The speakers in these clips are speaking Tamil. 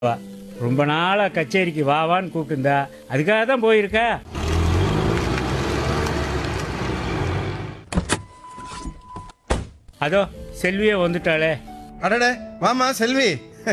வா. ரொம்ப நாளா கச்சேரிக்கு வா வான்னு கூப்பிட்டுருந்தா அதுக்காக தான் போயிருக்கா அதோ செல்வியே வந்துட்டாளே அடடே வாமா செல்வி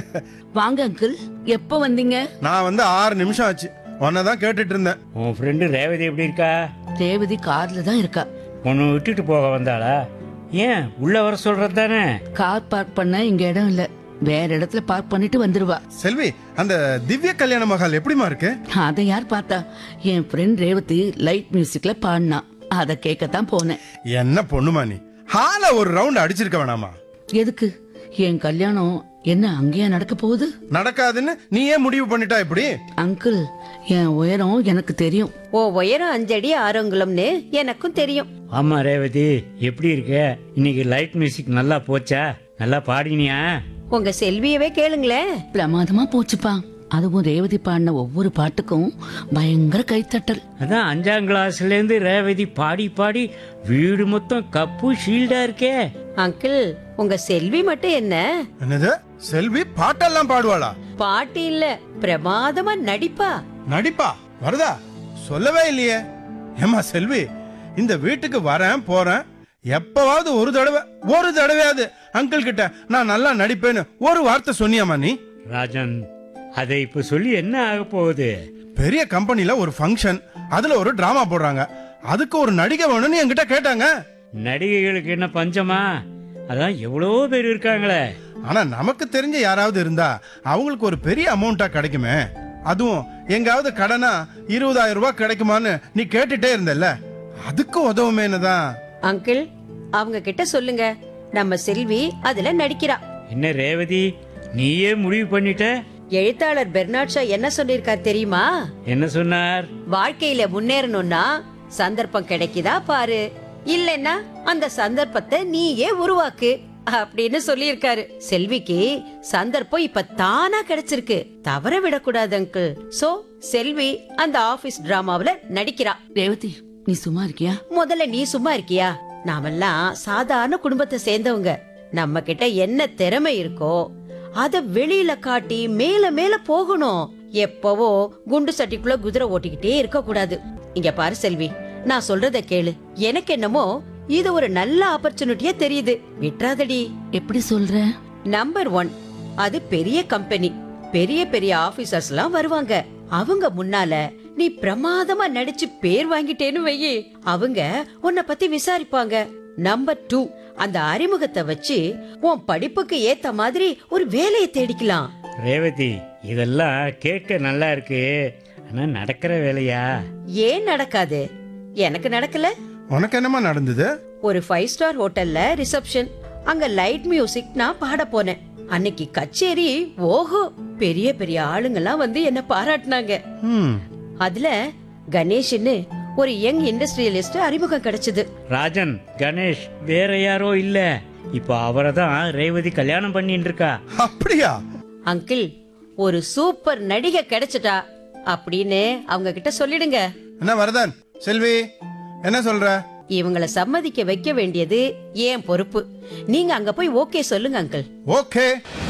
வாங்க அங்கிள் எப்ப வந்தீங்க நான் வந்து ஆறு நிமிஷம் ஆச்சு உன்னை தான் கேட்டுட்டு இருந்தேன் உன் ஃப்ரெண்டு ரேவதி எப்படி இருக்கா ரேவதி கார்ல தான் இருக்கா உன்னை விட்டுட்டு போக வந்தாளா ஏன் உள்ள வர சொல்றது தானே கார் பார்க் பண்ண இங்க இடம் இல்ல வேற இடத்துல பார்க் பண்ணிட்டு வந்துருவா செல்வி அந்த திவ்ய கல்யாண மகால் எப்படிமா இருக்கு அதை யார் பார்த்தா என் ஃப்ரெண்ட் ரேவதி லைட் மியூசிக்ல பாடினா அதை கேட்கத்தான் போனேன் என்ன பொண்ணுமா நீ ஹால ஒரு ரவுண்ட் அடிச்சிருக்க வேணாமா எதுக்கு என் கல்யாணம் என்ன அங்கேயா நடக்க போகுது நடக்காதுன்னு நீ ஏன் முடிவு பண்ணிட்டா இப்படி அங்கிள் என் உயரம் எனக்கு தெரியும் ஓ உயரம் அஞ்சடி ஆரோங்குளம்னு எனக்கும் தெரியும் ஆமா ரேவதி எப்படி இருக்க இன்னைக்கு லைட் மியூசிக் நல்லா போச்சா நல்லா பாடினியா உங்க செல்வியவே கேளுங்களேன் பிரமாதமா போச்சுப்பா அதுவும் ரேவதி பாடின ஒவ்வொரு பாட்டுக்கும் பயங்கர கைத்தட்டல் அதான் அஞ்சாம் கிளாஸ்ல இருந்து ரேவதி பாடி பாடி வீடு மொத்தம் கப்பு ஷீல்டா இருக்கே அங்கிள் உங்க செல்வி மட்டும் என்ன என்னது செல்வி பாட்டெல்லாம் பாடுவாளா பாட்டு இல்ல பிரமாதமா நடிப்பா நடிப்பா வருதா சொல்லவே இல்லையே ஏமா செல்வி இந்த வீட்டுக்கு வரேன் போறேன் எப்பவாவது ஒரு தடவை ஒரு தடவையாவது அங்கிள் கிட்ட நான் நல்லா நடிப்பேன்னு ஒரு வார்த்தை சொன்னியாமா நீ ராஜன் அதை இப்ப சொல்லி என்ன ஆக போகுது பெரிய கம்பெனில ஒரு ஃபங்க்ஷன் அதுல ஒரு டிராமா போடுறாங்க அதுக்கு ஒரு நடிகை வேணும்னு என்கிட்ட கேட்டாங்க நடிகைகளுக்கு என்ன பஞ்சமா அதான் எவ்வளவோ பேர் இருக்காங்களே ஆனா நமக்கு தெரிஞ்ச யாராவது இருந்தா அவங்களுக்கு ஒரு பெரிய அமௌண்டா கிடைக்குமே அதுவும் எங்காவது கடனா இருபதாயிரம் ரூபாய் கிடைக்குமான்னு நீ கேட்டுட்டே இருந்தல்ல அதுக்கு உதவுமேனு தான் அங்கிள் அவங்க கிட்ட சொல்லுங்க நம்ம செல்வி அதுல நடிக்கிறா என்ன ரேவதி நீயே முடிவு பண்ணிட்ட எழுத்தாளர் பெர்னாட் ஷா என்ன சொல்லிருக்கார் தெரியுமா என்ன சொன்னார் வாழ்க்கையில முன்னேறணும்னா சந்தர்ப்பம் கிடைக்குதா பாரு இல்லைன்னா அந்த சந்தர்ப்பத்தை நீயே உருவாக்கு அப்படின்னு சொல்லியிருக்காரு செல்விக்கு சந்தர்ப்பம் இப்ப தானா கிடைச்சிருக்கு தவற விடக்கூடாது அங்கிள் சோ செல்வி அந்த ஆபீஸ் டிராமாவுல நடிக்கிறா ரேவதி நீ சும்மா இருக்கியா முதல்ல நீ சும்மா இருக்கியா நாமெல்லாம் சாதாரண குடும்பத்தை சேர்ந்தவங்க நம்ம கிட்ட என்ன திறமை இருக்கோ அத வெளியில காட்டி மேல மேல போகணும் எப்பவோ குண்டு சட்டிக்குள்ள குதிரை ஓட்டிக்கிட்டே இருக்க கூடாது இங்க பாரு செல்வி நான் சொல்றத கேளு எனக்கு என்னமோ இது ஒரு நல்ல ஆப்பர்ச்சுனிட்டியா தெரியுது விட்றாதடி எப்படி சொல்ற நம்பர் ஒன் அது பெரிய கம்பெனி பெரிய பெரிய ஆபீசர்ஸ் எல்லாம் வருவாங்க அவங்க முன்னால நீ பிரமாதமா நடிச்சு பேர் வாங்கிட்டேன்னு வையி அவங்க உன்னை பத்தி விசாரிப்பாங்க நம்பர் டூ அந்த அறிமுகத்தை வச்சு உன் படிப்புக்கு ஏத்த மாதிரி ஒரு வேலையை தேடிக்கலாம் ரேவதி இதெல்லாம் கேட்க நல்லா இருக்கு ஆனா நடக்கிற வேலையா ஏன் நடக்காது எனக்கு நடக்கல உனக்கு என்னமா நடந்தது ஒரு ஃபைவ் ஸ்டார் ஹோட்டல்ல ரிசப்ஷன் அங்க லைட் மியூசிக் நான் பாட போனேன் அன்னைக்கு கச்சேரி ஓஹோ பெரிய பெரிய ஆளுங்கெல்லாம் வந்து என்ன பாராட்டினாங்க ம் அதுல கணேஷ்னு ஒரு யங் இண்டஸ்ட்ரியலிஸ்ட் அறிமுகம் கிடைச்சது ராஜன் கணேஷ் வேற யாரோ இல்ல இப்போ அவரை தான் ரேவதி கல்யாணம் பண்ணிட்டு இருக்கா அப்படியா அங்கிள் ஒரு சூப்பர் நடிகை கிடைச்சிட்டா அப்படின்னு அவங்க கிட்ட சொல்லிடுங்க என்ன வரதன் செல்வி என்ன சொல்ற இவங்கள சம்மதிக்க வைக்க வேண்டியது ஏன் பொறுப்பு நீங்க அங்க போய் ஓகே சொல்லுங்க அங்கிள் ஓகே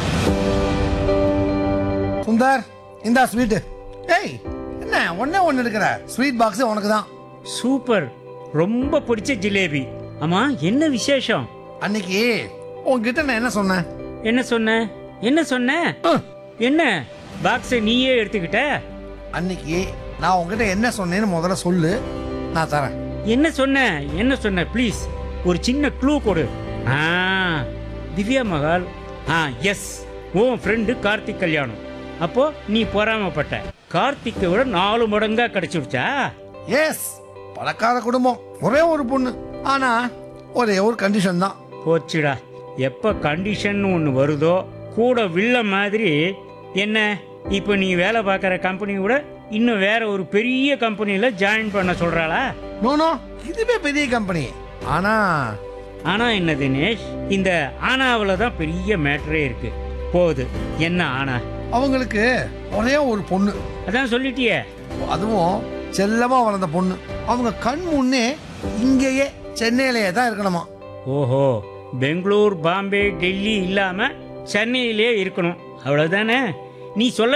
சுந்தர் இந்தா ஸ்வீட்டு ஏய் என்ன ஒண்ணே ஒண்ணு இருக்கிற ஸ்வீட் பாக்ஸ் உனக்கு தான் சூப்பர் ரொம்ப பிடிச்ச ஜிலேபி ஆமா என்ன விசேஷம் அன்னைக்கு உன்கிட்ட நான் என்ன சொன்னேன் என்ன சொன்ன என்ன சொன்ன என்ன பாக்ஸை நீயே எடுத்துக்கிட்ட அன்னைக்கு நான் உன்கிட்ட என்ன சொன்னேன்னு முதல்ல சொல்லு நான் தரேன் என்ன சொன்ன என்ன சொன்ன ப்ளீஸ் ஒரு சின்ன க்ளூ கொடு ஆ திவ்யா மகால் ஆ எஸ் உன் ஃப்ரெண்டு கார்த்திக் கல்யாணம் அப்போ நீ பொறாமப்பட்ட கார்த்திக்கை விட நாலு மடங்கா கிடைச்சிருச்சா எஸ் பணக்கார குடும்பம் ஒரே ஒரு பொண்ணு ஆனா ஒரே ஒரு கண்டிஷன் தான் போச்சுடா எப்ப கண்டிஷன் ஒன்று வருதோ கூட வில்ல மாதிரி என்ன இப்போ நீ வேலை பார்க்குற கம்பெனி கூட இன்னும் வேற ஒரு பெரிய கம்பெனியில் ஜாயின் பண்ண சொல்றாளா நோ நோ இதுவே பெரிய கம்பெனி ஆனா ஆனா என்ன தினேஷ் இந்த ஆனாவில் தான் பெரிய மேட்டரே இருக்கு போகுது என்ன ஆனா அவங்களுக்கு ஒரே ஒரு பொண்ணு அதான் சொல்லிட்டியே அதுவும் செல்லமா வளர்ந்த பொண்ணு அவங்க கண் முன்னே இங்கேயே சென்னையிலேயே தான் இருக்கணுமா ஓஹோ பெங்களூர் பாம்பே டெல்லி இல்லாம சென்னையிலே இருக்கணும் அவ்வளவுதானே நீ சொல்ல